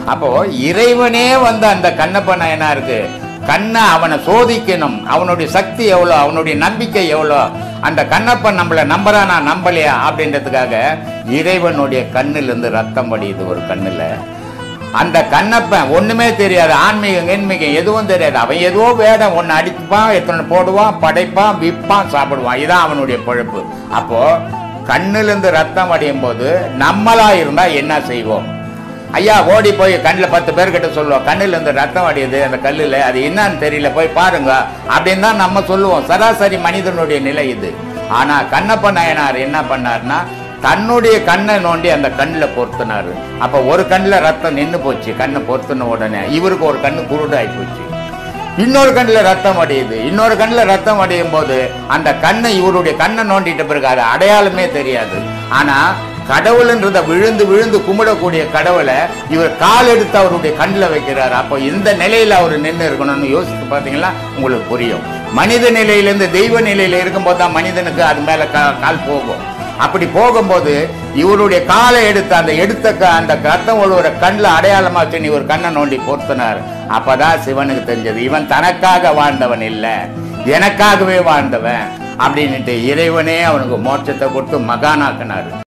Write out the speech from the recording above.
அப்போ இறைவனே வந்து அந்த கண்ணப்ப நாயனாருக்கு கண்ணை அவனை சோதிக்கணும் அவனுடைய சக்தி எவ்வளோ அவனுடைய நம்பிக்கை எவ்வளோ அந்த கண்ணப்பன் நம்மளை நம்புறானா நம்பலையா அப்படின்றதுக்காக இறைவனுடைய கண்ணிலிருந்து ரத்தம் வடியுது ஒரு கண்ணுல அந்த கண்ணப்பன் ஒண்ணுமே தெரியாது ஆன்மீகம் என்மீகம் எதுவும் தெரியாது அவன் ஏதோ வேடம் ஒன்னு அடிப்பான் எத்தனை போடுவான் படைப்பான் விற்பான் சாப்பிடுவான் இதான் அவனுடைய பொழப்பு அப்போ கண்ணிலிருந்து ரத்தம் வடியும் போது நம்மளா இருந்தா என்ன செய்வோம் ஐயா ஓடி போய் கண்ணில் பத்து பேர்கிட்ட சொல்லுவோம் கண்ணில் இருந்து ரத்தம் வடியுது அந்த கல்லில் அது என்னன்னு தெரியல போய் பாருங்க அப்படின்னு தான் நம்ம சொல்லுவோம் சராசரி மனிதனுடைய நிலை இது ஆனா கண்ணப்ப நாயனார் என்ன பண்ணார்னா தன்னுடைய கண்ணை நோண்டி அந்த கண்ணில் பொருத்தினாரு அப்ப ஒரு கண்ணில் ரத்தம் நின்று போச்சு கண்ணை பொருத்தின உடனே இவருக்கு ஒரு கண்ணு குருடாகி போச்சு இன்னொரு கண்ணில் ரத்தம் அடையுது இன்னொரு கண்ணில் ரத்தம் அடையும் போது அந்த கண்ணை இவருடைய கண்ணை நோண்டிட்ட பிறகு அது அடையாளமே தெரியாது ஆனா கடவுள்ன்றத விழுந்து விழுந்து கும்பிடக்கூடிய கடவுளை இவர் கால் எடுத்து அவருடைய கண்ணில் வைக்கிறார் அப்போ இந்த நிலையில அவர் நின்று இருக்கணும்னு யோசித்து பார்த்தீங்கன்னா உங்களுக்கு புரியும் மனித நிலையிலேருந்து தெய்வ நிலையில இருக்கும்போது தான் மனிதனுக்கு அது மேல கா- கால் போகும் அப்படி போகும்போது இவருடைய காலை எடுத்து அந்த எடுத்த க- அந்த ரத்தம் ஒழுவுற கண்ணில் அடையாளமா வச்சு இவர் கண்ணை நோண்டி பொருத்தினார் அப்பதான் சிவனுக்கு தெரிஞ்சது இவன் தனக்காக வாழ்ந்தவன் இல்லை எனக்காகவே வாழ்ந்தவன் அப்படின்னுட்டு இறைவனே அவனுக்கு மோட்சத்தை கொடுத்து மகானாக்குனாரு